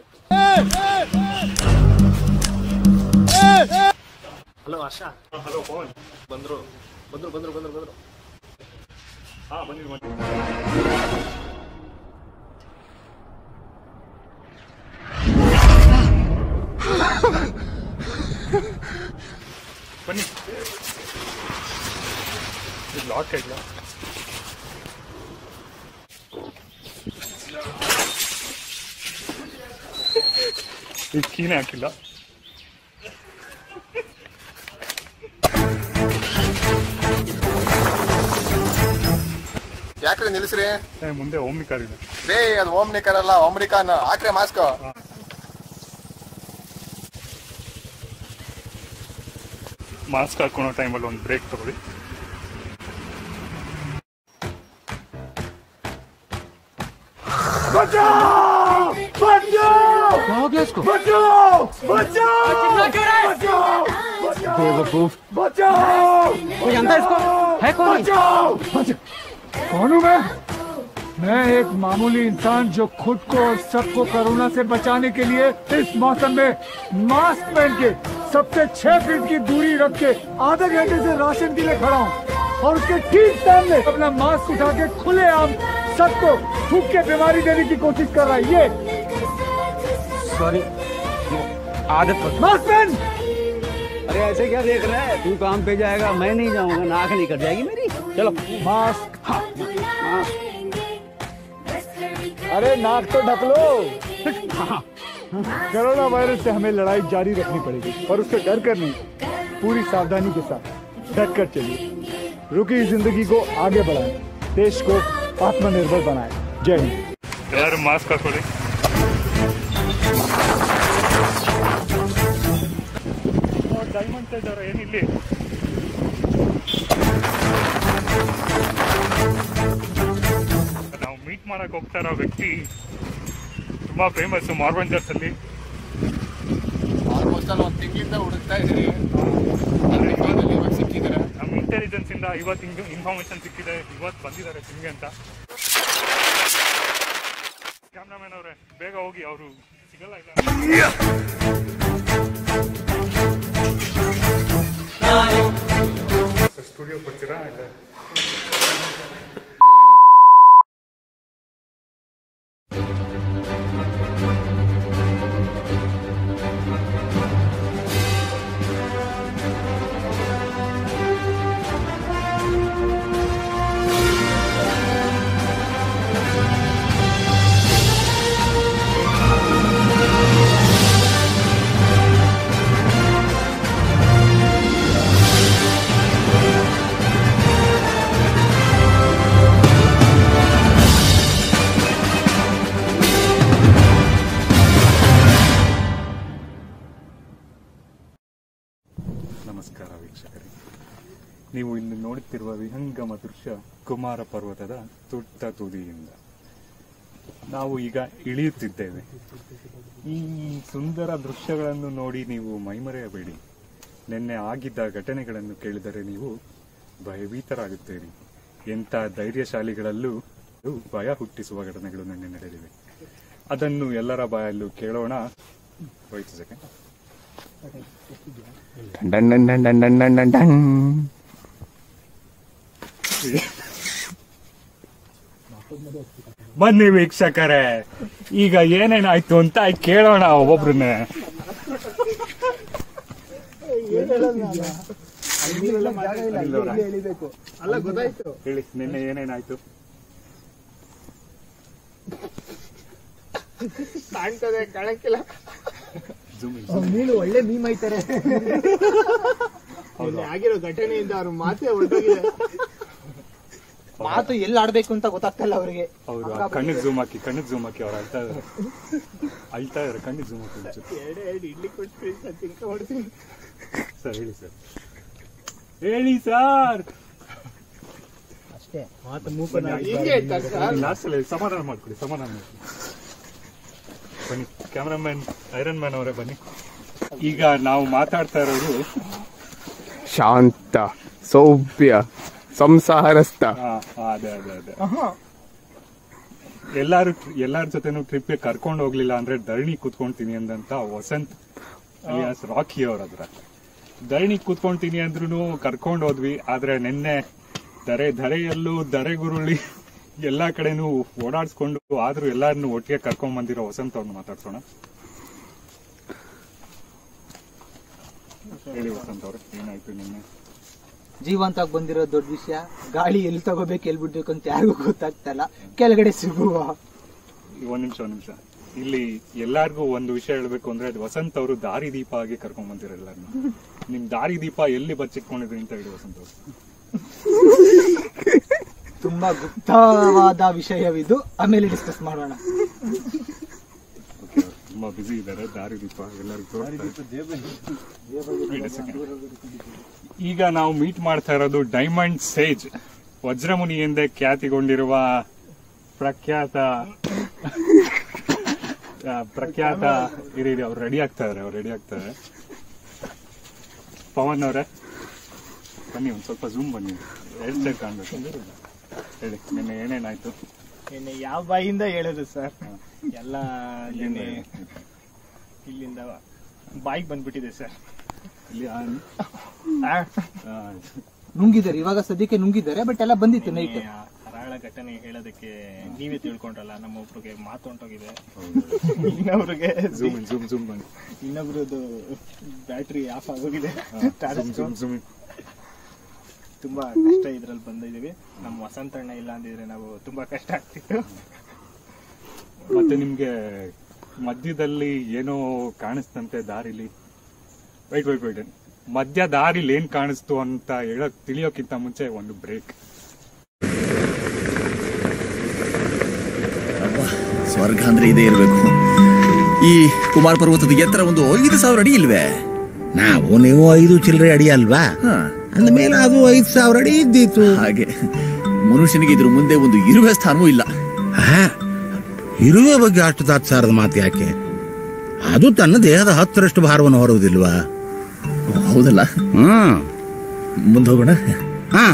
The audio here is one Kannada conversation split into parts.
ಹಲೋ ಆಶಾ ಹಲೋ ಪವನ್ ಬಂದ್ರು ಬಂದ್ರು ಬಂದ್ರು ಬಂದ್ರು ಬಂದ್ರು ಹಾ ಬನ್ನಿ ಬನ್ನಿ ಬನ್ನಿ ಇದು ಲಾಕ್ ಇಲ್ಲ ಇದು ಕೀನೇ ಹಾಕಿಲ್ಲ ಯಾಕ್ರಿ ನಿಲ್ಸ್ರಿ ಏ, ಮುಂದೆ ಓಮ್ನಿ ಕಾರ್ ಇದೆ ರೇ ಅದು ಓಮ್ನಿಕರ್ ಅಲ್ಲ ಓಮ್ನಿಕಾನ್ ಹಾಕ್ರಿ ಮಾಸ್ಕ್ ಮಾಸ್ಕ್ ಹಾಕೊಳೋ ಟೈಮಲ್ಲಿ ಒಂದು ಬ್ರೇಕ್ ತಗೊಳ್ಳಿ कोई जानता है इसको है कौन कौन हूँ मैं मैं एक मामूली इंसान जो खुद को और सबको कोरोना से बचाने के लिए इस मौसम में मास्क पहन के सबसे छह फीट की दूरी रख के आधे घंटे से राशन के लिए खड़ा हूँ और उसके ठीक सामने अपना मास्क उठा के खुले आम सबको थूक के बीमारी देने की कोशिश कर रहा है ये सॉरी आदत पड़ मास्क पहन अरे ऐसे क्या देख रहा है तू काम पे जाएगा मैं नहीं जाऊंगा नाक नहीं कट जाएगी मेरी चलो मास्क अरे नाक तो ढक लो कोरोना वायरस से हमें लड़ाई जारी रखनी पड़ेगी और उससे डर कर नहीं पूरी सावधानी के साथ डट कर चलिए रुकी जिंदगी को आगे बढ़ाएं देश को आत्मनिर्भर बनाएं जय हिंद ಯಾರು ಮಾಸ್ಕ್ ಹಾಕೊಳ್ಳಿ ಡೈಮಂಡ್ ಇದ್ದಾರೆ ಏನಿಲ್ಲಿ ನಾವು ಮೀಟ್ ಮಾಡಕ್ ಹೋಗ್ತಾ ಇರೋ ವ್ಯಕ್ತಿ ತುಂಬಾ ಫೇಮಸ್ ಮಾರ್ಬಂಜರ್ಸ್ ಅಲ್ಲಿ ಆಲ್ಮೋಸ್ಟ್ ಅಲ್ಲಿ ಒಂದು ತಿಂಗಳಿಂದ ಹುಡುಕ್ತಾ ಇದ್ದೀರಿ ಇವಾಗ ಸಿಕ್ಕಿದ್ದಾರೆ ನಮ್ಮ ಇಂಟೆಲಿಜೆನ್ಸ್ ಇಂದ ಇವತ್ತು ಇನ್ಫಾರ್ಮೇಶನ್ ಸಿಕ್ಕಿದೆ ಇವತ್ತು ಬಂದಿದ್ದಾರೆ ಸಿಂಗೆ ಅಂತ ಕ್ಯಾಮ್ರಾಮನ್ ಅವರೇ ಬೇಗ ಹೋಗಿ ಅವರು ಸಿಗಲ್ಲ ಇಲ್ಲ ಸ್ಟುಡಿಯೋ ಬರ್ತೀರಾ ಇಲ್ಲ ನಮಸ್ಕಾರ ವೀಕ್ಷಕರೇ ನೀವು ಇಲ್ಲಿ ನೋಡುತ್ತಿರುವ ವಿಹಂಗಮ ದೃಶ್ಯ ಕುಮಾರ ಪರ್ವತದ ತುಟ್ಟ ತುದಿಯಿಂದ ನಾವು ಈಗ ಇಳಿಯುತ್ತಿದ್ದೇವೆ ಈ ಸುಂದರ ದೃಶ್ಯಗಳನ್ನು ನೋಡಿ ನೀವು ಮೈಮರೆಯಬೇಡಿ ನಿನ್ನೆ ಆಗಿದ್ದ ಘಟನೆಗಳನ್ನು ಕೇಳಿದರೆ ನೀವು ಭಯಭೀತರಾಗುತ್ತೀರಿ ಎಂಥ ಧೈರ್ಯಶಾಲಿಗಳಲ್ಲೂ ಭಯ ಹುಟ್ಟಿಸುವ ಘಟನೆಗಳು ನಿನ್ನೆ ನಡೆದಿವೆ ಅದನ್ನು ಎಲ್ಲರ ಬಾಯಲ್ಲೂ ಕೇಳೋಣ ವೈಟ್ ಸೆಕೆಂಡ್ ಡನ್ ಡನ್ ಡನ್ ಡನ್ ಡನ್ ಡನ್ ಡನ್ ಡನ್ ಬನ್ನಿ ವೀಕ್ಷಕರೇ ಈಗ ಏನೇನಾಯ್ತು ಅಂತ ಕೇಳೋಣ ಒಬ್ಬೊಬ್ರನ್ನೇ ಹೇಳಿ ನಿನ್ನೆ ಏನೇನಾಯ್ತು ಕಾಣ್ತದೆ ಕಾಣಕ್ಕಿಲ್ಲ Zoom in. ಮೀನು ಒಳ್ಳೆ ಮೀಮ್ ಐತಾರೆ ಆಗಿರೋ ಘಟನೆಯಿಂದ ಅವ್ರ ಮಾತೇ ಹೊರಟೋಗಿದೆ ಮಾತು ಎಲ್ಲಿ ಆಡ್ಬೇಕು ಅಂತ ಗೊತ್ತಾಗ್ತಿಲ್ಲ ಅವರಿಗೆ ಹೌದು ಆ ಕಣ್ಣಿಗೆ ಝೂಮ್ ಹಾಕಿ ಕಣ್ಣಿಗೆ ಝೂಮ್ ಹಾಕಿ ಅವ್ರು ಅಳ್ತಾ ಇದಾರೆ ಅಳ್ತಾ ಇದಾರೆ ಕಣ್ಣಿಗೆ ಝೂಮ್ ಹಾಕಿ ಒಂಚೂರು. ಎರಡೇ ಎರಡು ಇಡ್ಲಿ ಕೊಟ್ಟು ತಿನ್ಕ ಹೊಡ್ತೀನಿ ಸರ್ ಹೇಳಿ ಸರ್ ಹೇಳಿ ಸರ್ ಅಷ್ಟೇ ಹಿಂಗೆ ಆಯ್ತಾ ಸರ್ ಲಾಸ್ಟ್ ಅಲ್ಲಿ ಸಮಾಧಾನ ಮಾಡ್ಕೊಡಿ ಸಮಾಧಾನ ಮಾಡ್ಕೊಡಿ ಬನ್ನಿ ಕ್ಯಾಮ್ರಾಮನ್ ಐರನ್ ಮ್ಯಾನ್ ಅವರೇ ಬನ್ನಿ ಈಗ ನಾವು ಮಾತಾಡ್ತಾ ಇರೋದು ಶಾಂತ ಸೌಭ್ಯ ಸಂಸಾರಸ್ಥ ಹಾ, ಹಾ, ಅದೇ ಅದೇ ಅದೇ ಎಲ್ಲಾರು ಎಲ್ಲಾರ ಜೊತೆನೂ ಟ್ರಿಪ್ಗೆ ಕರ್ಕೊಂಡು ಹೋಗ್ಲಿಲ್ಲ ಅಂದ್ರೆ ಧರಣಿ ಕೂತ್ಕೊಂತೀನಿ ಅಂದಂತ ವಸಂತ್ ಅಲಿಯಾಸ್ ರಾಕಿ ಅವ್ರ ಹತ್ರ ಧರಣಿ ಕೂತ್ಕೊಂತೀನಿ ಅಂದ್ರೂ ಕರ್ಕೊಂಡು ಹೋದ್ವಿ ಆದ್ರೆ ನಿನ್ನೆ ದರೆ ಧರೆಯಲ್ಲೂ ಧರೆಗುರುಳಿ ಎಲ್ಲಾ ಕಡೆನೂ ಓಡಾಡ್ಸ್ಕೊಂಡು ಆದ್ರೂ ಎಲ್ಲಾರನ್ನು ಒಟ್ಟಿಗೆ ಕರ್ಕೊಂಡ್ ಬಂದಿರೋ ವಸಂತ್ ಅವ್ರನ್ನ ಮಾತಾಡ್ಸೋಣ ಹೇಳಿ ವಸಂತ್ ಅವ್ರೆ ಏನಾಯ್ತು ನಿನ್ನೆ ಜೀವಂತಾಗಿ ಬಂದಿರೋ ದೊಡ್ಡ ವಿಷಯ ಗಾಳಿ ಎಲ್ಲಿ ತಗೋಬೇಕು ಎಲ್ಲಿ ಬಿಡ್ಬೇಕು ಅಂತ ಯಾರಿಗೂ ಗೊತ್ತಾಗ್ತಲ್ಲ ಕೆಳಗಡೆ ಸಿಗುವ ಒಂದ್ ನಿಮಿಷ ಒಂದ್ ನಿಮಿಷ ಇಲ್ಲಿ ಎಲ್ಲಾರ್ಗೂ ಒಂದು ವಿಷಯ ಹೇಳ್ಬೇಕು ಅಂದ್ರೆ ಅದು ವಸಂತ್ ಅವರು ದಾರಿ ದೀಪ ಆಗಿ ಕರ್ಕೊಂಡ್ ಬಂದಿರ ಎಲ್ಲಾರ್ನು ನಿಮ್ ದಾರಿ ದೀಪ ಎಲ್ಲಿ ಬಚ್ಚಿಟ್ಕೊಂಡಿದ್ರಿ ಅಂತ ಹೇಳಿ ವಸಂತ್ ಅವರು ತುಂಬಾ ಗುಪ್ತವಾದ ವಿಷಯವಿದು ಆಮೇಲೆ ಡಿಸ್ಕಸ್ ಮಾಡೋಣ ತುಂಬಾ ಬಿಸಿ ಇದ್ದಾರೆ ದಾರಿ ದೀಪ ಎಲ್ಲರಿಗೂ ತೋರಿಸ್ತಾ ಇದ್ದಾರೆ. Wait a second. ಈಗ ನಾವು ಮೀಟ್ ಮಾಡ್ತಾ ಇರೋದು ಡೈಮಂಡ್ ಸೇಜ್ ವಜ್ರಮುನಿ ಎಂದೇ ಖ್ಯಾತಿಗೊಂಡಿರುವ ಪ್ರಖ್ಯಾತ ಆ, ಪ್ರಖ್ಯಾತ ಇರಿ ಇರಿ, ಅವ್ರು ರೆಡಿ ಆಗ್ತಾ ಇದಾರೆ ಅವ್ರು ರೆಡಿ ಆಗ್ತಾರೆ ಪವನ್ ಅವರೇ ಬನ್ನಿ ಒಂದ್ ಸ್ವಲ್ಪ ಝೂಮ್ ಬನ್ನಿ ಹೇರ್ ಸ್ಟೈಲ್ ಕಾಣ್ಬೇಕು ಹೇಳಿ ನಿನ್ನೆ ಏನೇನಾಯ್ತು ನಿನ್ನೆ ಯಾವ ಬಾಯಿಂದ ಹೇಳಿದ್ರು ಸರ್ ಎಲ್ಲ ನಿನ್ನೆ ಇಲ್ಲಿಂದ ಬಾಯಿಗೆ ಬಂದ್ಬಿಟ್ಟಿದೆ ಸರ್ ಇಲ್ಲಿ ಆ- ಆ, ನುಂಗಿದ್ದಾರೆ ಇವಾಗ ಸದ್ಯಕ್ಕೆ ನುಂಗಿದ್ದಾರೆ ಬಟ್ ಎಲ್ಲ ಬಂದಿತ್ತು ನೈಟ್ ಕರಾಳ ಘಟನೆ ಹೇಳೋದಕ್ಕೆ ನೀವೇ ತಿಳ್ಕೊಂಡ್ರಲ್ಲ ನಮ್ಮ ಒಬ್ರಿಗೆ ಮಾತು ಹೊಂಟೋಗಿದೆ ಇನ್ನೊಬ್ರಿಗೆ zoom in, zoom zoom ಬನ್ನಿ ಇನ್ನೊಬ್ರದ್ದು ಬ್ಯಾಟ್ರಿ ಆಫ್ ಆಗೋಗಿದೆ zoom zoom zoom in. ತುಂಬಾ ಕಷ್ಟ ಇದ್ರಲ್ಲಿ ಬಂದಿದೀವಿ ನಮ್ಮ ವಸಂತಣ್ಣ ಇಲ್ಲ ಅಂದಿದ್ರೆ ನಾವು ತುಂಬಾ ಕಷ್ಟ ಆಗ್ತಿತ್ತು ಮತ್ತೆ ನಿಮ್ಗೆ ಮಧ್ಯದಲ್ಲಿ ಏನೋ ಕಾಣಿಸ್ತಂತೆ ದಾರಿಲಿ ವೈಟ್ ವೈಟ್ ವೈಟ್ ಮಧ್ಯ ದಾರಿಲಿ ಏನ್ ಕಾಣಿಸ್ತು ಅಂತ ಹೇಳಕ್ ತಿಳಿಯೋಕ್ಕಿಂತ ಮುಂಚೆ ಒಂದು ಬ್ರೇಕ್ ಸ್ವರ್ಗ ಅಂದ್ರೆ ಇದೇ ಇರಬೇಕು ಈ ಕುಮಾರ ಪರ್ವತದ ಎತ್ತರ ಒಂದು ಐದು ಸಾವಿರ ಅಡಿ ಇಲ್ವೇ ನಾವು ನೀವು ಐದು ಚಿಲ್ಲರೆ ಅಡಿ ಅಲ್ವಾ ಹಾ, ಅಂದಮೇಲೆ ಅದು ಐದು ಸಾವಿರ ಅಡಿ ಇದ್ದಿತ್ತು ಹಾಗೆ ಮನುಷ್ಯನಿಗೆ ಇದ್ರ ಮುಂದೆ ಒಂದು ಇರುವೆ ಸ್ಥಾನವೂ ಇಲ್ಲ ಆ, ಇರುವೆ ಬಗ್ಗೆ ಅಷ್ಟು ತಾತ್ಸಾರದ ಮಾತು ಯಾಕೆ ಅದು ತನ್ನ ದೇಹದ ಹತ್ತರಷ್ಟು ಭಾರವನ್ನು ಹೊರುವುದಿಲ್ವಾ ಹೌದಲ್ಲ ಹ್ಮ್ ಮುಂದೆ ಹೋಗೋಣ ಹಾ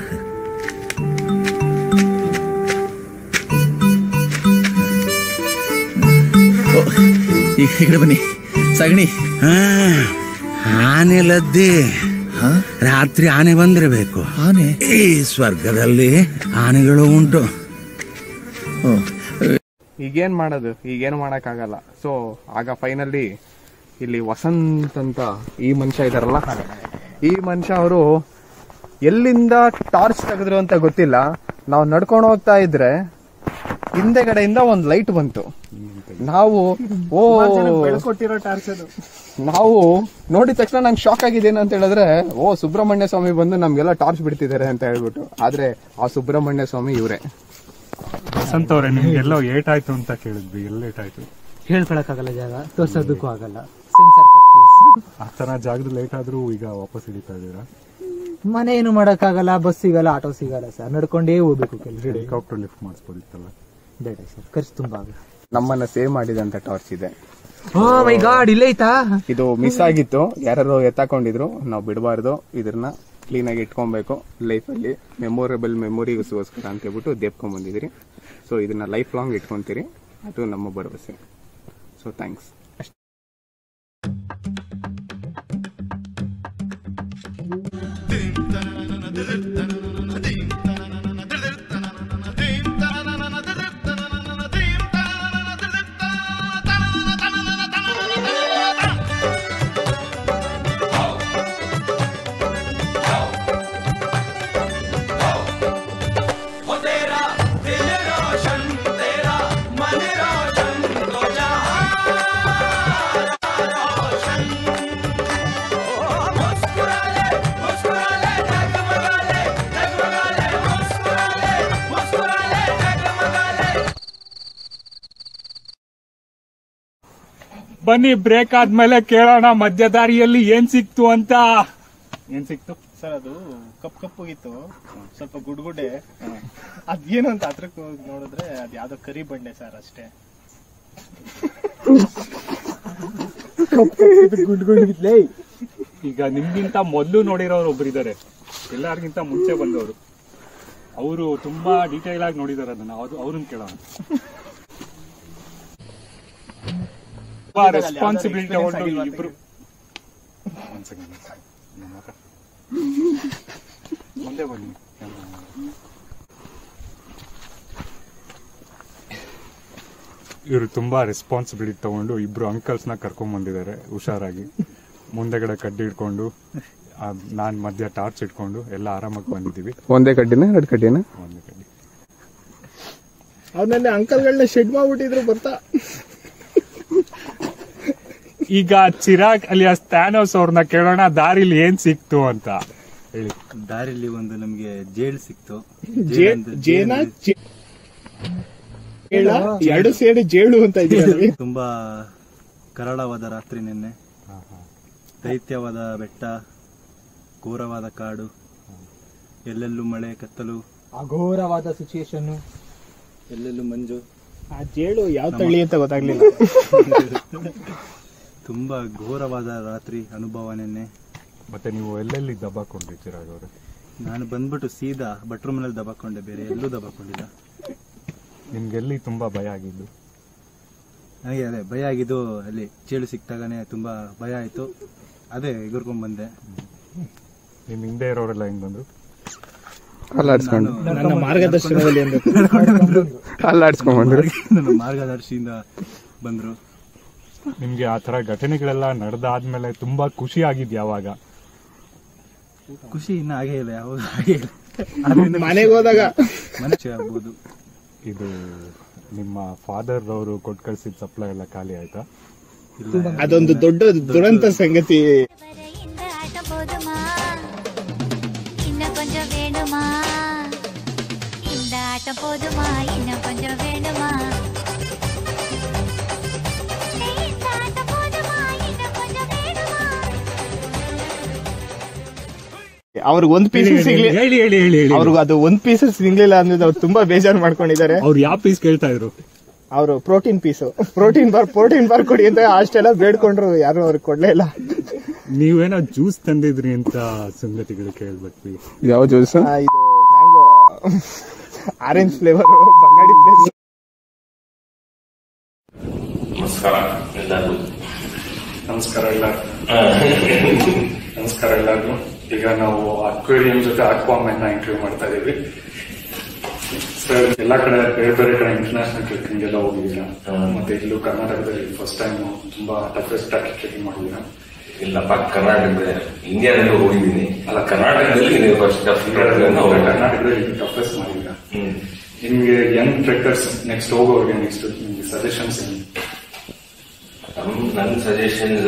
ಓ, ಈ ಕಡೆ ಬನ್ನಿ ಸಗಣಿ ಆ, ಆನೆ ಲದ್ದೆ ಹಾ? ರಾತ್ರಿ ಆನೆ ಬಂದಿರಬೇಕು ಆನೆ ಈ ಸ್ವರ್ಗದಲ್ಲಿ ಆನೆಗಳು ಉಂಟು ಓ, ಈಗೇನ್ ಮಾಡೋದು ಈಗೇನು ಮಾಡಕ್ಕಾಗಲ್ಲ ಸೊ ಆಗ ಫೈನಲಿ ಇಲ್ಲಿ ವಸಂತ್ ಅಂತ ಈ ಮನುಷ್ಯ ಇದಾರಲ್ಲ ಈ ಮನುಷ್ಯ ಅವರು ಎಲ್ಲಿಂದ ಟಾರ್ಚ್ ತೆಗೆದ್ರು ಅಂತ ಗೊತ್ತಿಲ್ಲ ನಾವು ನಡ್ಕೊಂಡು ಹೋಗ್ತಾ ಇದ್ರೆ ಹಿಂದೆಗಡೆಯಿಂದ ಒಂದ್ ಲೈಟ್ ಬಂತು ನಾವು ಓ ಕೊಟ್ಟಿರೋ ಟಾರ್ಚ್ ಅದು ನಾವು ನೋಡಿದ ತಕ್ಷಣ ನಂಗೆ ಶಾಕ್ ಆಗಿದ್ದೇನೆ ಅಂತ ಹೇಳಿದ್ರೆ ಓ ಸುಬ್ರಹ್ಮಣ್ಯ ಸ್ವಾಮಿ ಬಂದು ನಮ್ಗೆಲ್ಲ ಟಾರ್ಚ್ ಬಿಡ್ತಿದ್ದಾರೆ ಅಂತ ಹೇಳ್ಬಿಟ್ಟು ಆದ್ರೆ ಆ ಸುಬ್ರಹ್ಮಣ್ಯ ಸ್ವಾಮಿ ಇವರೇ ವಸಂತ್ ಅವ್ರೆ ನಿಮ್ಗೆಲ್ಲೋ ಏಟಾಯ್ತು ಅಂತ ಕೇಳಿದ್ವಿ ಎಲ್ಲ ಏಟಾಯ್ತು ಹೇಳ್ಕೊಳಕ್ಕಾಗಲ್ಲ ಜಾಗ ತೋರ್ಸೋದಕ್ಕೂ ಆಗಲ್ಲ ಸೆನ್ಸರ್ ಕಟ್ ಪ್ಲೀಸ್ ಆ ತರ ಜಾಗದಲ್ಲಿ ಲೇಟ್ ಆದ್ರೂ ಈಗ ವಾಪಸ್ ಹಿಡಿತಾ ಇದ್ದೀರಾ ಮನೆ ಏನು ಮಾಡಕ್ಕಾಗಲ್ಲ ಬಸ್ ಸಿಗಲ್ಲ ಆಟೋ ಸಿಗಲ್ಲ ಸರ್ ನಡ್ಕೊಂಡೇ ಹೋಗ್ಬೇಕು ಕೆಲಸ ಹೆಲಿಕಾಪ್ಟರ್ ಲಿಫ್ಟ್ ಮಾಡಿಸ್ಬೋದಿತ್ತಲ್ಲ ಬೇಡ ಸರ್ ಖರ್ಚು ತುಂಬಾ ಆಗುತ್ತೆ ನಮ್ಮನ್ನ ಸೇವ್ ಮಾಡಿದಂತ ಟಾರ್ಚ್ ಇದೆ ಓ ಮೈ ಗಾಡ್ ಇಲ್ಲೇ ಐತಾ ಇದು ಮಿಸ್ ಆಗಿತ್ತು ಯಾರು ಎತ್ತಾಕೊಂಡಿದ್ರು ನಾವು ಬಿಡಬಾರ್ದು ಇದನ್ನ ಕ್ಲೀನ್ ಆಗಿ ಇಟ್ಕೊಬೇಕು ಲೈಫಲ್ಲಿ ಮೆಮೊರೇಬಲ್ ಮೆಮೊರಿಗೋಸ್ಕರ ಅಂತ ಹೇಳ್ಬಿಟ್ಟು ದೇಪ್ಕೊಂಡ್ ಬಂದಿದ್ದೀರಿ ಸೊ ಇದನ್ನ ಲೈಫ್ ಲಾಂಗ್ ಇಟ್ಕೊಂತೀರಿ ಅದು ನಮ್ಮ ಭರವಸೆ ಸೊ ಥ್ಯಾಂಕ್ಸ್ ಬನ್ನಿ ಬ್ರೇಕ್ ಆದ್ಮೇಲೆ ಕೇಳೋಣ ಮಧ್ಯ ದಾರಿಯಲ್ಲಿ ಏನ್ ಸಿಕ್ತು ಅಂತ ಏನ್ ಸಿಕ್ತು ಸರ್ ಅದು ಕಪ್ ಕಪ್ಪಗಿತ್ತು ಸ್ವಲ್ಪ ಗುಡ್ಗುಡ್ಡೆ ಅದೇನು ಅಂತ ಹತ್ರಕ್ಕೆ ಹೋಗಿ ನೋಡಿದ್ರೆ ಅದ್ ಯಾವ್ದೋ ಕರಿ ಬಂಡೆ ಸರ್ ಅಷ್ಟೇ ಗುಡ್ಗುಡ್ಗಿದ್ಲೇ ಈಗ ನಿಮ್ಗಿಂತ ಮೊದಲು ನೋಡಿರೋರು ಒಬ್ರು ಇದಾರೆ ಎಲ್ಲರಿಗಿಂತ ಮುಂಚೆ ಬಂದವರು ಅವರು ತುಂಬಾ ಡೀಟೇಲ್ ಆಗಿ ನೋಡಿದಾರೆ ಅದನ್ನ ಅದು ಅವ್ರನ್ನ ಕೇಳೋಣ ತುಂಬಾ ರೆಸ್ಪಾನ್ಸಿಬಿಲಿಟಿ ತಗೊಂಡು ಇಬ್ರು ಒಂದ್ ಸೆಕೆಂಡ್ ಮುಂದೆ ಬನ್ನಿ ಇವರು ತುಂಬಾ ರೆಸ್ಪಾನ್ಸಿಬಿಲಿಟಿ ತಗೊಂಡು ಇಬ್ರು ಅಂಕಲ್ಸ್ ನ ಕರ್ಕೊಂಡ್ ಬಂದಿದ್ದಾರೆ ಹುಷಾರಾಗಿ ಮುಂದೆಗಡೆ ಕಡ್ಡಿ ಇಟ್ಕೊಂಡು ಆ, ನಾನ್ ಮಧ್ಯ ಟಾರ್ಚ್ ಇಟ್ಕೊಂಡು ಎಲ್ಲ ಆರಾಮಾಗಿ ಬಂದಿದ್ದೀವಿ ಒಂದೇ ಕಡ್ಡಿನ ಎರಡು ಕಡ್ಡಿನ ಒಂದೇ ಕಡ್ಡಿ ಅವನಲ್ಲಿ ಅಂಕಲ್ಗಳನ್ನ ಶೆಡ್ ಮಾಡ್ಬಿಟ್ಟಿದ್ರು ಬರ್ತಾ ಈಗ ಚಿರಾಗ್ ಅಲಿಯಾಸ್ ಥ್ಯಾನೋಸ್ ಅವ್ರನ್ನ ಕೇಳೋಣ ದಾರಿಲಿ ಏನ್ ಸಿಕ್ತು ಅಂತ ಹೇಳಿ ದಾರಿಲಿ ಒಂದು ನಮ್ಗೆ ಜೇಲ್ ಸಿಕ್ತು ಜೇ- ಜೇನ ಜೇ- ಜೇಳ? ಎರಡು ಸೇರಿ ಜೇಳು ಅಂತ ಇದೆಯಲ್ಲ ತುಂಬಾ ಕರಾಳವಾದ ರಾತ್ರಿ ನಿನ್ನೆ ದೈತ್ಯವಾದ ಬೆಟ್ಟ ಘೋರವಾದ ಕಾಡು ಎಲ್ಲೆಲ್ಲೂ ಮಳೆ ಕತ್ತಲು ಅಘೋರವಾದ ಸಿಚುಯೇಷನ್ ಎಲ್ಲೆಲ್ಲೂ ಮಂಜು ಆ ಜೇಳು ಯಾವ ತಳಿ ಅಂತ ಗೊತ್ತಾಗ್ಲಿಲ್ಲ ತುಂಬಾ ಘೋರವಾದ ರಾತ್ರಿ ಅನುಭವ ನಿನ್ನೆ ಮತ್ತೆ ನೀವು ಎಲ್ಲೆಲ್ಲಿ ದಬ್ಬಾಕೊಂಡ್ರಿ ಚಿರಾಗ್ ಅವ್ರೆ ನಾನು ಬಂದ್ಬಿಟ್ಟು ಸೀದಾ ಬಟ್ರೂಮ್ ನಲ್ಲಿ ದಬಾಕೊಂಡೆ ಬೇರೆ ಎಲ್ಲೂ ದಬಾಕೊಂಡಿಲ್ಲ ನಿಮ್ಗೆಲ್ಲಿ ತುಂಬಾ ಭಯ ಆಗಿದ್ದು ನನಗೆ ಅದೇ ಭಯ ಆಗಿದ್ದು ಅಲ್ಲಿ ಚೇಳು ಸಿಕ್ತಾಗನೆ ತುಂಬಾ ಭಯ ಆಯ್ತು ಅದೇ ಎಗುರ್ಕೊಂಡ್ ಬಂದೆ ನಿಮ್ ಹಿಂದೆ ಇರೋರೆಲ್ಲ ಹೆಂಗ್ ಬಂದ್ರು ಅಲ್ಲಾಡ್ಸ್ಕೊಂಡು ನನ್ನ ಮಾರ್ಗದರ್ಶನದಲ್ಲಿ ಒಂದು ಅಲ್ಲಾಡ್ಸ್ಕೊಂಡ್ ಬಂದ್ರು ನನ್ನ ಮಾರ್ಗದರ್ಶಿಯಿಂದ ಬಂದ್ರು ನಿಮ್ಗೆ ಆ ತರ ಘಟನೆಗಳೆಲ್ಲ ನಡೆದಾದ್ಮೇಲೆ ತುಂಬಾ ಖುಷಿ ಆಗಿದ್ ಯಾವಾಗ ಖುಷಿ ಇನ್ನ ಆಗೇ ಇಲ್ಲ ಯಾವಾಗ ಆಗೇ ಇಲ್ಲ ಅದರಿಂದ ಮನೆಗೆ ಹೋದಾಗ ಮನುಷ್ಯ ಆಗ್ಬೋದು ಇದು ನಿಮ್ಮ ಫಾದರ್ ಅವರು ಕೊಟ್ಟು ಕಳ್ಸಿದ ಸಪ್ಲೈ ಎಲ್ಲ ಖಾಲಿ ಆಯ್ತಾ ಅದೊಂದು ದೊಡ್ಡ ದುರಂತ ಸಂಗತಿ இந்த ஆட்டம் போதுமா இன்னும் கொஞ்சம் வேணுமா இந்த ஆட்டம் போதுமா இன்னும் கொஞ்சம் வேணுமா இந்த ஆட்டம் போதுமா இன்னும் கொஞ்சம் வேணுமா ಅವ್ರಿಗೆ ಒಂದ್ ಪೀಸ್ ಸಿಗ್ಲಿ ಹೇಳಿ ಹೇಳಿ ಹೇಳಿ ಹೇಳಿ ಅವ್ರಿಗೆ ಅದು ಒಂದ್ ಪೀಸ್ ಸಿಗ್ಲಿಲ್ಲ ಅಂದ್ರೆ ಅವ್ರು ತುಂಬಾ ಬೇಜಾರು ಮಾಡ್ಕೊಂಡಿದ್ದಾರೆ ಅವ್ರು ಯಾವ ಪೀಸ್ ಕೇಳ್ತಾ ಇದ್ರು ಅವರು protein piece protein bar protein bar ಕೊಡಿ ಅಂತ ಅಷ್ಟೆಲ್ಲ ಬೇಡ್ಕೊಂಡ್ರು ಯಾರು ಅವ್ರಿಗೆ ಕೊಡ್ಲೇ ಇಲ್ಲ ನೀವೇನೋ ಜ್ಯೂಸ್ ತಂದಿದ್ರಿ ಅಂತ ಸಂಗತಿಗಳು ಕೇಳ್ಬಿಟ್ವಿ ಯಾವ ಜ್ಯೂಸ್ ಆ, ಇದು mango orange flavour Bangadi place ನಮಸ್ಕಾರ ಎಲ್ಲರಿಗೂ ನಮಸ್ಕಾರ ಎಲ್ಲ ನಮಸ್ಕಾರ ಎಲ್ಲರಿಗೂ ಈಗ ನಾವು ಅಕ್ವೇರಿಯಂ ಜೊತೆ ಅಕ್ವಾಮೆನ್ ಇಂಟರ್ವ್ಯೂ ಮಾಡ್ತಾ ಇದೀವಿ ಸರ್ ಎಲ್ಲಾ ಕಡೆ ಬೇರೆ ಬೇರೆ ಕಡೆ ಇಂಟರ್ನ್ಯಾಷನಲ್ ಟ್ರೆಕ್ಕಿಂಗ್ ಎಲ್ಲ ಹೋಗಿದ್ದೀರಾ ಮತ್ತೆ ಇಲ್ಲೂ ಕರ್ನಾಟಕದಲ್ಲಿ ಫಸ್ಟ್ ಟೈಮ್ ತುಂಬಾ ಟಫೆಸ್ಟ್ ಆಗಿ ಟ್ರೆಕ್ಕಿಂಗ್ ಮಾಡಿದ್ದೀರಾ ಇಲ್ಲಪ್ಪ ಕರ್ನಾಟಕದ ಇಂಡಿಯಾದಲ್ಲಿ ಹೋಗಿದ್ದೀನಿ ಅಲ್ಲ ಕರ್ನಾಟಕದಲ್ಲಿ ನೀವು ಫಸ್ಟ್ ಕರ್ನಾಟಕದಲ್ಲಿ ಟಫೆಸ್ಟ್ ಮಾಡಿದ್ದೀರಾ ನಿಮ್ಗೆ ಯಂಗ್ ಟ್ರೆಕ್ಕರ್ಸ್ ನೆಕ್ಸ್ಟ್ ಹೋಗೋರಿಗೆ ನೆಕ್ಸ್ಟ್ ನಿಮ್ಗೆ ಸಜೆಷನ್ಸ್ ಏನು ನನ್ನ ಸಜೆಷನ್ಸ್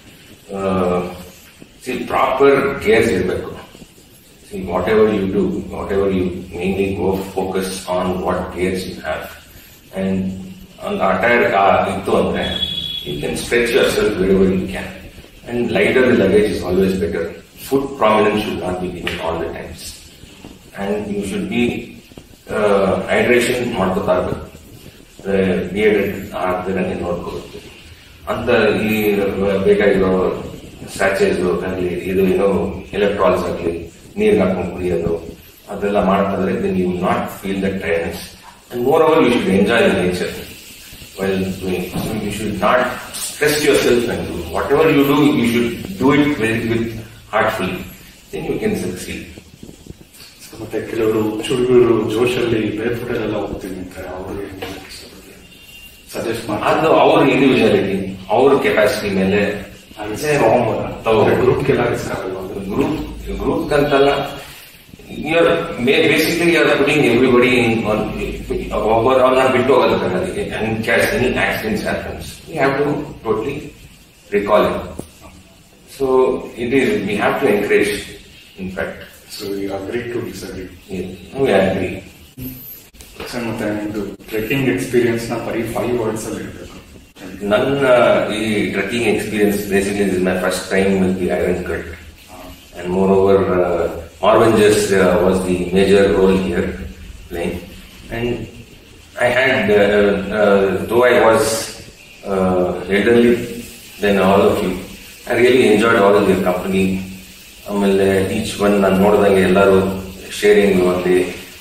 ಸಿ ಪ್ರಾಪರ್ ಕೇರ್ಸ್ ಇರಬೇಕು see whatever you do whatever you mainly go focus on what cares you have and ಒಂದು ಅಟೈರ್ ಇತ್ತು ಅಂದ್ರೆ you can stretch yourself very very you can and lighter the luggage is always better food prominence should not be given all the times and you should be hydration ಮಾಡ್ಕೋತಾ ಇರ್ಬೇಕು ಡಿಹೈಡ್ರೇಟ್ ಆಗದೆ ನೋಡ್ಕೋಬೇಕು ಅಂತ ಇಲ್ಲಿ ಬೇಕಾಗಿರೋ ಸ್ಯಾಚೇಸ್ ಆಗಲಿ ಇದು ಏನೋ ಎಲೆಕ್ಟ್ರಾಲ್ಸ್ ಆಗಲಿ ನೀರ್ ಹಾಕೊಂಡು ಕುಡಿಯೋದು ಅದೆಲ್ಲ ಮಾಡ್ತಾದ್ರೆ then you not feel the tiredness and moreover you should enjoy the nature while doing. So you should not stress yourself and do whatever you do, you should do it very with heartfully. Then you can succeed. ಮತ್ತೆ ಕೆಲವರು ಹುಡುಗರು ಜೋಶಲ್ಲಿ ಬೇರ್ಫುಟಲ್ಲೆಲ್ಲ ಹೋಗ್ತೀನಿ ಅಂತಾರೆ ಅವರು ಸಜೆಸ್ಟ್ ಮಾಡಿ ಅದು ಅವ್ರ ಇಂಡಿವಿಜುವಾಲಿಟಿ ಅವ್ರ ಕೆಪಾಸಿಟಿ ಮೇಲೆ ಗ್ರೂಪ್ಗೆಲ್ಲ ರಿಸ್ಕ್ ಆಗಲ್ಲ ಗ್ರೂಪ್ ಗ್ರೂಪ್ ಅಂತಲ್ಲ your basically your putting everybody in ಒಬ್ಬರು ಅವ್ರನ್ನ ಬಿಟ್ಟು ಹೋಗೋದಕ್ಕಲ್ಲ ಅದಕ್ಕೆ and case any accidents happens you have to totally recall it so it is we have to encourage in fact so you agree to disagree we agree sir ಮತ್ತೆ ನಿಮ್ದು ಟ್ರೆಕ್ಕಿಂಗ್ ಎಕ್ಸ್ಪೀರಿಯನ್ಸ್ ನ ಬರೀ ಫೈವ್ ವರ್ಡ್ಸ್ ಅಲ್ಲಿ ಇರಬೇಕು ನನ್ನ ಈ trekking experience basically is my first time with the iron cut and moreover Marvin just uh, was the major role here playing. And I had, uh, uh, though I was uh, elderly than all of you, I really enjoyed all of your company. ಆಮೇಲೆ ಈಚ್ ಒನ್ ನಾನು ನೋಡಿದಂಗೆ ಎಲ್ಲರೂ ಶೇರಿಂಗ್ ಆಗಲಿ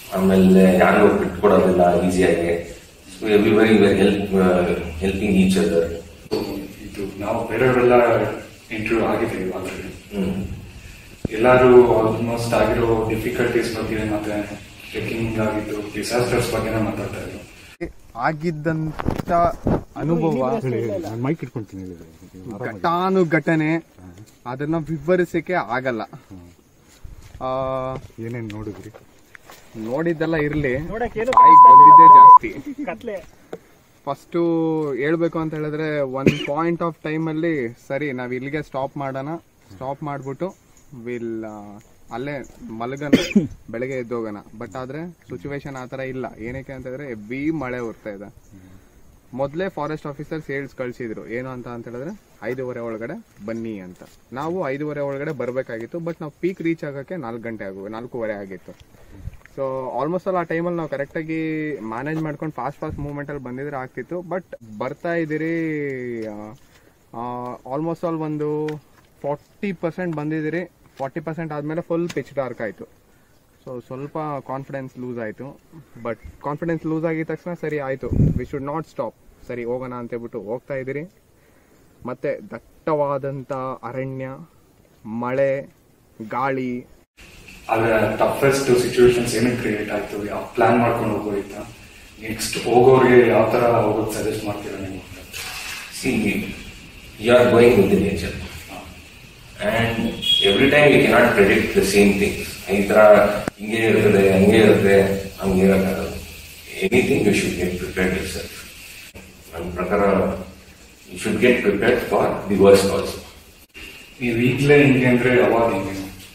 ಆಮೇಲೆ ಯಾರಿಗೂ ಬಿಟ್ಕೊಡೋದಿಲ್ಲ ಈಸಿಯಾಗಿ so everybody help helping each other ಇದು ನಾವು ಬೇರೆಯವರೆಲ್ಲ ಇಂಟರ್ವ್ಯೂ ಆಗಿದೆ ಆಲ್ರೆಡಿ ಹ್ಮ್ ಎಲ್ಲರೂ ಆಲ್ಮೋಸ್ಟ್ ಆಗಿರೋ ಡಿಫಿಕಲ್ಟೀಸ್ ಬಗ್ಗೆ ಮತ್ತೆ ಟ್ರೆಕ್ಕಿಂಗ್ ಆಗಿದ್ದು ಡಿಸಾಸ್ಟರ್ಸ್ ಬಗ್ಗೆನೇ ಮಾತಾಡ್ತಾ ಇದ್ರು ಆಗಿದ್ದಂತ ಅನುಭವ ಮೈಕ್ ಇಟ್ಕೊಂತೀನಿ ಘಟಾನುಘಟನೆ ಅದನ್ನ ವಿವರಿಸಕ್ಕೆ ಆಗಲ್ಲ ಆ, ಏನೇನ್ ನೋಡಿದ್ರಿ ನೋಡಿದ್ದೆಲ್ಲ ಇರ್ಲಿ ನೋಡಕ್ಕೇನು ಬಾಯಿಗ್ ಬಂದಿದ್ದೇ ಜಾಸ್ತಿ ಕತ್ಲೆ ಫಸ್ಟು ಹೇಳ್ಬೇಕು ಅಂತ ಹೇಳಿದ್ರೆ ಒನ್ ಪಾಯಿಂಟ್ ಆಫ್ ಟೈಮ್ ಅಲ್ಲಿ ಸರಿ ನಾವ್ ಇಲ್ಲಿಗೆ ಸ್ಟಾಪ್ ಮಾಡೋಣ ಸ್ಟಾಪ್ ಮಾಡ್ಬಿಟ್ಟು ವಿಲ್ ಅಲ್ಲೇ ಮಲಗನ ಬೆಳಗ್ಗೆ ಎದ್ದೋಗೋಣ ಬಟ್ ಆದ್ರೆ ಸಿಚುವೇಶನ್ ಆ ಥರ ಇಲ್ಲ ಏನಕ್ಕೆ ಅಂತಂದ್ರೆ ಹೆವಿ ಮಳೆ ಬರ್ತಾ ಇದೆ ಮೊದಲೇ ಫಾರೆಸ್ಟ್ ಆಫೀಸರ್ಸ್ ಹೇಳ್ಸ್ ಕಳ್ಸಿದ್ರು ಏನು ಅಂತ ಅಂತ ಹೇಳಿದ್ರೆ ಐದೂವರೆ ಒಳಗಡೆ ಬನ್ನಿ ಅಂತ ನಾವು ಐದೂವರೆ ಒಳಗಡೆ ಬರಬೇಕಾಗಿತ್ತು ಬಟ್ ನಾವು ಪೀಕ್ ರೀಚ್ ಆಗೋಕ್ಕೆ ನಾಲ್ಕು ಗಂಟೆ ಆಗು ನಾಲ್ಕೂವರೆ ಆಗಿತ್ತು ಸೊ ಆಲ್ಮೋಸ್ಟ್ ಆಲ್ ಆ ಟೈಮಲ್ಲಿ ನಾವು ಕರೆಕ್ಟಾಗಿ ಮ್ಯಾನೇಜ್ ಮಾಡ್ಕೊಂಡು ಫಾಸ್ಟ್ ಫಾಸ್ಟ್ ಮೂವ್ಮೆಂಟಲ್ಲಿ ಬಂದಿದ್ರೆ ಆಗ್ತಿತ್ತು ಬಟ್ ಬರ್ತಾ ಇದ್ದೀರಿ ಆಲ್ಮೋಸ್ಟ್ ಆಲ್ ಒಂದು ಫಾರ್ಟಿ ಪರ್ಸೆಂಟ್ ಬಂದಿದ್ದೀರಿ ಫಾರ್ಟಿ ಪರ್ಸೆಂಟ್ ಆದಮೇಲೆ ಫುಲ್ ಪಿಚ್ ಡಾರ್ಕ್ ಆಯಿತು ಸೊ ಸ್ವಲ್ಪ ಕಾನ್ಫಿಡೆನ್ಸ್ ಲೂಸ್ ಆಯಿತು ಬಟ್ ಕಾನ್ಫಿಡೆನ್ಸ್ ಲೂಸ್ ಆಗಿದ ತಕ್ಷಣ ಸರಿ ಆಯಿತು ವಿ ಶುಡ್ ನಾಟ್ ಸ್ಟಾಪ್ ಸರಿ ಹೋಗೋಣ ಅಂತ ಹೇಳ್ಬಿಟ್ಟು ಹೋಗ್ತಾ ಇದ್ದೀರಿ ಮತ್ತೆ ದಟ್ಟವಾದಂಥ ಅರಣ್ಯ ಮಳೆ ಗಾಳಿ ಆದ್ರೆ ಟಫೆಸ್ಟ್ ಸಿಚುವೇಶನ್ಸ್ ಏನೇನು ಕ್ರಿಯೇಟ್ ಆಯ್ತು ಯಾವ ಪ್ಲಾನ್ ಮಾಡ್ಕೊಂಡು ಹೋಗೋದಿತ್ತ ನೆಕ್ಸ್ಟ್ ಹೋಗೋರಿಗೆ ಯಾವ ತರ ಹೋಗೋದು ಸಜೆಸ್ಟ್ ಮಾಡ್ತೀರಾ ನೀವು See, you are going with the nature. And every time you cannot predict the same things. ಈ ತರ ಹಿಂಗೆ ಇರ್ತದೆ ಹಂಗೆ ಇರುತ್ತೆ ಹಂಗೆ ಇರೋಕ್ಕಾಗಲ್ಲ anything you should get prepared yourself ನನ್ನ ಪ್ರಕಾರ you should get prepared for the worst also ನೀವು ಈಗಲೇ ಹಿಂಗೆ ಅಂದ್ರೆ ಯಾವಾಗ ಹಿಂಗೆ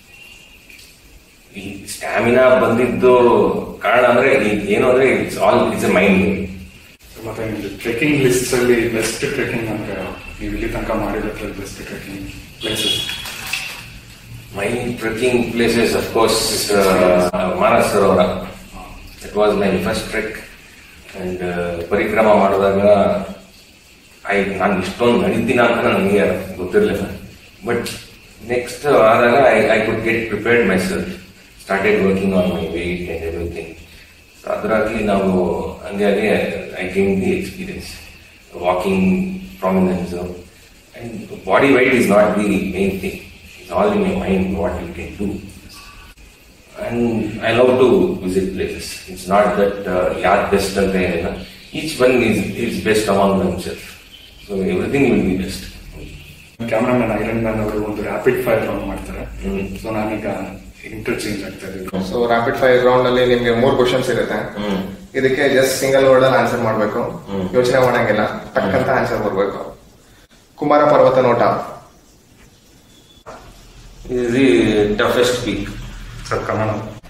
ಈ ಸ್ಟ್ಯಾಮಿನಾ ಬಂದಿದ್ದು ಕಾರಣ ಅಂದ್ರೆ ಈ- ಏನು ಅಂದ್ರೆ it's all it's a mind game ಮತ್ತೆ ನಿಮ್ದು ಟ್ರೆಕ್ಕಿಂಗ್ ಲಿಸ್ಟ್ ಅಲ್ಲಿ ಬೆಸ್ಟ್ ಟ್ರೆಕ್ಕಿಂಗ್ ಅಂದ್ರೆ ನೀವು ಇಲ್ಲಿ ತನಕ ಮಾಡಿರೋದ್ರಲ್ಲಿ best trekking places My trekking places, of course, uh, Manas Sarovara. It was my first trek. And uh, ಪರಿಕ್ರಮ ಮಾಡಿದಾಗ ಐ ನಾನು ಇಷ್ಟೊಂದು ನಡೀತೀನ ಅಂತ ನನಗೆ ಗೊತ್ತಿರಲಿಲ್ಲ ಬಟ್ ನೆಕ್ಸ್ಟ್ ಆದಾಗ I I could get prepared myself started working on my weight and everything so ಅದರಾಗಿ ನಾವು ಹಂಗಾಗಿ I gain the experience walking prominence and body weight is not the main thing it's all in your mind what you can do and I love to visit places. It's not that uh, ಯಾರ್ ಬೆಸ್ಟ್ ಅಂತ ಏನಿಲ್ಲ each one is is best among themself so everything will be best cameraman iron man ಅವರು ಒಂದು ರ್ಯಾಪಿಡ್ ಫೈರ್ ರೌಂಡ್ ಮಾಡ್ತಾರೆ ಸೊ ನಾನೀಗ ಇಂಟರ್ಚೇಂಜ್ ಆಗ್ತಾ ಇದ್ದೀವಿ ಸೊ ರ್ಯಾಪಿಡ್ ಫೈರ್ ರೌಂಡ್ ಅಲ್ಲಿ ನಿಮ್ಗೆ ಮೂರ್ ಕ್ವಶನ್ಸ್ ಇರುತ್ತೆ ಇದಕ್ಕೆ ಜಸ್ಟ್ ಸಿಂಗಲ್ ವರ್ಡ್ ಅಲ್ಲಿ ಆನ್ಸರ್ ಮಾಡ್ಬೇಕು ಯೋಚನೆ ಮಾಡಂಗಿಲ್ಲ ಟಕ್ಕಂತ ಆನ್ಸರ್ ಬರ್ಬೇಕು ಕುಮಾರ ಪರ್ವತ ನೋಟ is the toughest peak sir Kannada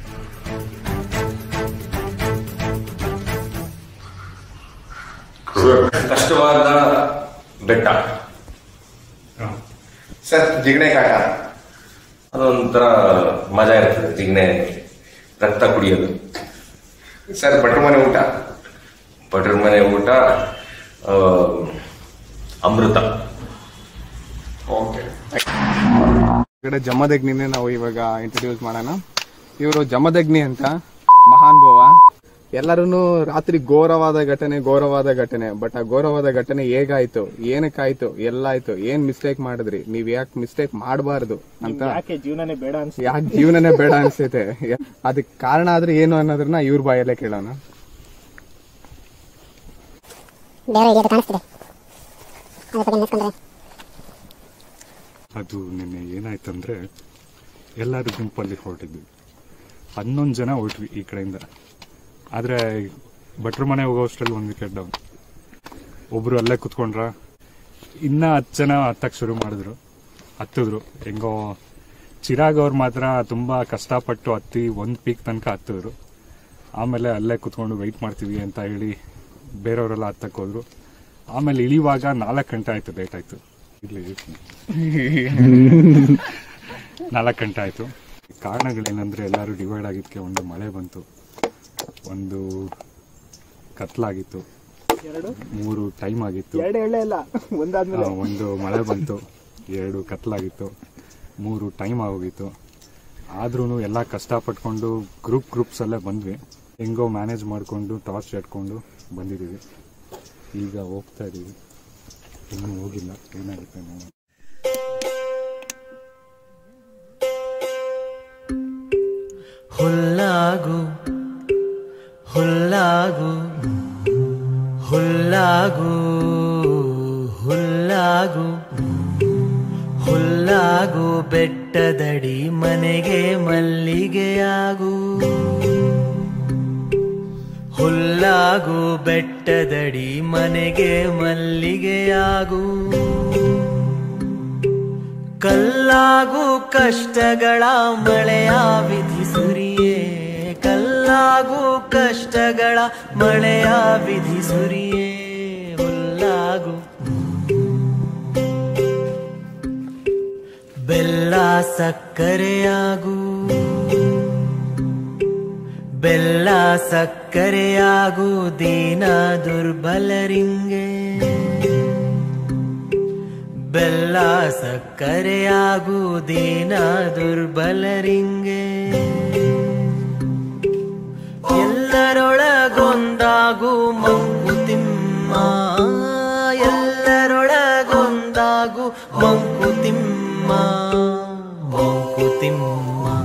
ಕಷ್ಟವಾದ ಬೆಟ್ಟ ಸರ್ ಜಿಗಣೆ ಕಾಟ ಅದೊಂಥರ ಮಜಾ ಇರ್ತದೆ ಜಿಗ್ನೆ ರಕ್ತ ಕುಡಿಯೋದು ಸರ್ ಭಟ್ರ ಮನೆ ಊಟ ಭಟ್ರ ಮನೆ ಊಟ ಆ, ಅಮೃತ ಓಕೆ ಕಡೆ ಜಮದಗ್ನಿನೇ ನಾವು ಇವಾಗ ಇಂಟ್ರೊಡ್ಯೂಸ್ ಮಾಡೋಣ ಇವರು ಜಮದಗ್ನಿ ಅಂತ ಮಹಾನ್ ಭವ ಎಲ್ಲರೂ ರಾತ್ರಿ ಘೋರವಾದ ಘಟನೆ ಘೋರವಾದ ಘಟನೆ ಬಟ್ ಆ ಘೋರವಾದ ಘಟನೆ ಹೇಗಾಯ್ತು ಏನಕ್ಕಾಯ್ತು ಎಲ್ಲಾಯ್ತು ಏನ್ ಮಿಸ್ಟೇಕ್ ಮಾಡಿದ್ರಿ ನೀವ್ ಯಾಕೆ ಮಿಸ್ಟೇಕ್ ಮಾಡಬಾರ್ದು ಅಂತ ಯಾಕೆ ಜೀವನನೇ ಬೇಡ ಅನ್ಸ ಯಾಕೆ ಜೀವನನೇ ಬೇಡ ಅನ್ಸೈತೆ ಅದಕ್ಕೆ ಕಾರಣ ಆದ್ರೆ ಏನು ಅನ್ನೋದನ್ನ ಇವ್ರ ಬಾಯಲ್ಲೇ ಕೇಳೋಣ ಬೇರೆ ಇದೆಯದು ಕಾಣಿಸ್ತಿದೆ ಅದ್ರ ಬಗ್ಗೆ ನೆನ್ಸ್ಕೊಂಡ್ರೆ ಅದು ನಿನ್ನೆ ಏನಾಯ್ತಂದ್ರೆ ಎಲ್ಲರೂ ಗುಂಪಲ್ಲಿ ಹೊರಟಿದ್ವಿ ಹನ್ನೊಂದು ಜನ ಹೊರಟ್ವಿ ಈ ಕಡೆಯಿಂದ ಆದರೆ ಭಟ್ರ ಮನೆ ಹೋಗೋ ಅಷ್ಟರಲ್ಲಿ ಒಂದು ವಿಕೆಟ್ ಡೌನ್ ಒಬ್ರು ಅಲ್ಲೇ ಕುತ್ಕೊಂಡ್ರ ಇನ್ನ ಹತ್ತು ಜನ ಹತ್ತಕ್ಕೆ ಶುರು ಮಾಡಿದ್ರು ಹತ್ತಿದ್ರು ಹೆಂಗೋ ಚಿರಾಗ್ ಅವ್ರು ಮಾತ್ರ ತುಂಬಾ ಕಷ್ಟಪಟ್ಟು ಹತ್ತಿ ಒಂದು ಪೀಕ್ ತನಕ ಹತ್ತಿದ್ರು ಆಮೇಲೆ ಅಲ್ಲೇ ಕುತ್ಕೊಂಡು ವೆಯ್ಟ್ ಮಾಡ್ತೀವಿ ಅಂತ ಹೇಳಿ ಬೇರೆಯವರೆಲ್ಲ ಹತ್ತಕ್ಕೆ ಹೋದ್ರು ಆಮೇಲೆ ಇಳಿಯುವಾಗ ನಾಲ್ಕು ಗಂಟೆ ಆಯ್ತು ಲೇಟ್ ಆಯ್ತು ಇಲ್ಲಿ ನಾಲ್ಕು ಗಂಟೆ ಆಯ್ತು ಕಾರಣಗಳೇನಂದ್ರೆ ಎಲ್ಲರೂ ಡಿವೈಡ್ ಆಗಿದ್ದಕ್ಕೆ ಒಂದು ಮಳೆ ಬಂತು ಒಂದು ಕತ್ಲಾಗಿತ್ತು ಎರಡು ಮೂರು ಟೈಮ್ ಆಗಿತ್ತು ಎರಡು ಎಳ್ಳೆ ಇಲ್ಲ ಒಂದಾದ್ಮೇಲೆ ಆ, ಒಂದು ಮಳೆ ಬಂತು ಎರಡು ಕತ್ಲಾಗಿತ್ತು ಮೂರು ಟೈಮ್ ಆಗೋಗಿತ್ತು ಆದ್ರೂ ಎಲ್ಲ ಕಷ್ಟಪಟ್ಕೊಂಡು ಗ್ರೂಪ್ ಗ್ರೂಪ್ಸಲ್ಲೇ ಬಂದ್ವಿ ಹೆಂಗೋ ಮ್ಯಾನೇಜ್ ಮಾಡಿಕೊಂಡು ಟಾರ್ಚ್ ಇಟ್ಕೊಂಡು ಬಂದಿದ್ದೀವಿ ಈಗ ಹೋಗ್ತಾ ಇದ್ದೀವಿ ಇನ್ನೂ ಹೋಗಿಲ್ಲ ಏನಾಗುತ್ತೆ ನೋಡೋಣ ಹುಲ್ಲಾಗು ಹುಲ್ಲಾಗು ಹುಲ್ಲಾಗು ಹುಲ್ಲಾಗು ಹುಲ್ಲಾಗು ಬೆಟ್ಟದಡಿ ಮನೆಗೆ ಮಲ್ಲಿಗೆಯಾಗು ಹುಲ್ಲಾಗು ಬೆಟ್ಟದಡಿ ಮನೆಗೆ ಮಲ್ಲಿಗೆಯಾಗು ಕಲ್ಲಾಗು ಕಷ್ಟಗಳ ಮಳೆಯ ವಿಧಿಸುರಿಯೇ ಕಲ್ಲಾಗು ಕಷ್ಟಗಳ ಮಳೆಯ ವಿಧಿಸುರಿಯೇ ಹುಲ್ಲಾಗು ಬೆಲ್ಲ ಸಕ್ಕರೆಯಾಗು ಬೆಲ್ಲ ಸಕ್ಕರೆಯಾಗು ದೀನ ದುರ್ಬಲರಿಂಗೆ ಬೆಲ್ಲ ಸಕ್ಕರೆಯಾಗು ದೀನ ದುರ್ಬಲರಿಂಗೆ ಎಲ್ಲರೊಳಗೊಂದಾಗು ಮಂಕುತಿಮ್ಮ ಎಲ್ಲರೊಳಗೊಂದಾಗು ಮಂಕುತಿಮ್ಮ ಮಂಕುತಿಮ್ಮ